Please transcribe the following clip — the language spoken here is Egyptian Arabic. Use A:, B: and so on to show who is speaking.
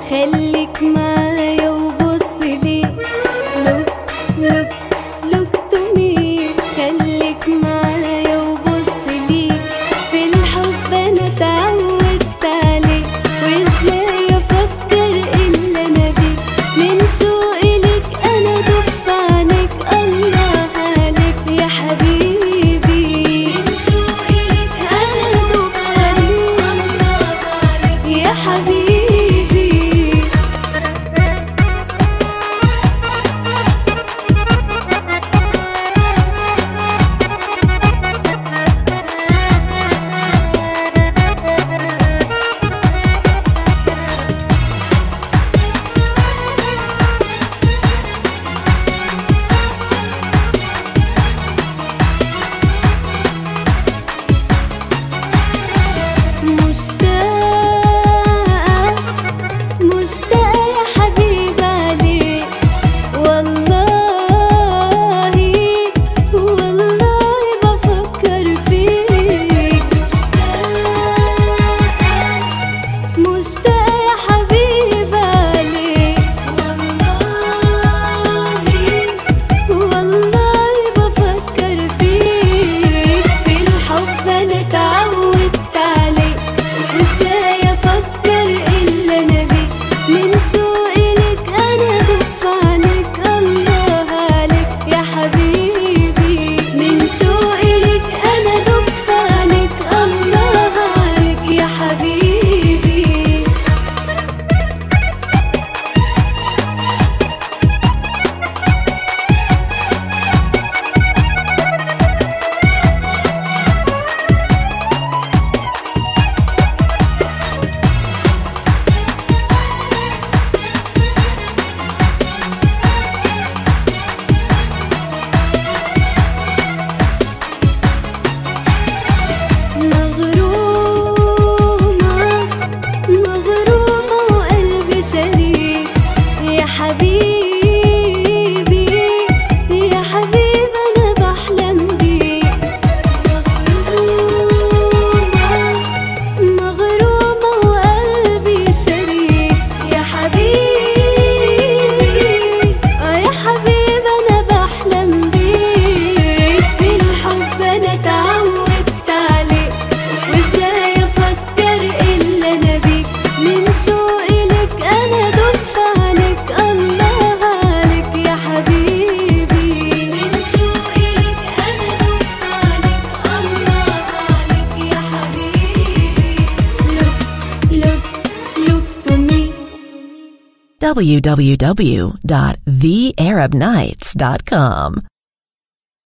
A: خليك معايا وبص لي look look look to me خليك معايا وبص لي في الحب انا اتعودت عليه وازاي افكر الا انا بيه من شوقي لك انا دب في عينيك الله عليك يا حبيبي من شوقي لك انا دب في عينيك الله عليك يا حبيبي مشتاقة مشتاقة يا حبيب عليك والله والله بفكر فيك مشتاقة مشتاقة يا حبيب عليك والله والله بفكر فيك في الحب انا اتعودت عليك وازاي افكر الا انا بيك من سوقي لك انا دب في عينيك الله عليك يا حبيبي من سوقي لك انا دب في عينيك الله عليك يا حبيبي مغرومة مغرومة وقلبي شريك يا حبيبي يا حبيبي أنا بحلم بيك مغرومة مغرومة وقلبي شريك يا حبيبي آه يا حبيبي أنا بحلم بيك في الحب أنا اتعودت عليك وازاي افكر الا انا بيك من شوقي لك انا دب في عينيك الله عليك يا حبيبي من شوقي لك انا دب في عينيك الله عليك يا حبيبي look look look to me
B: www.thearabnights.com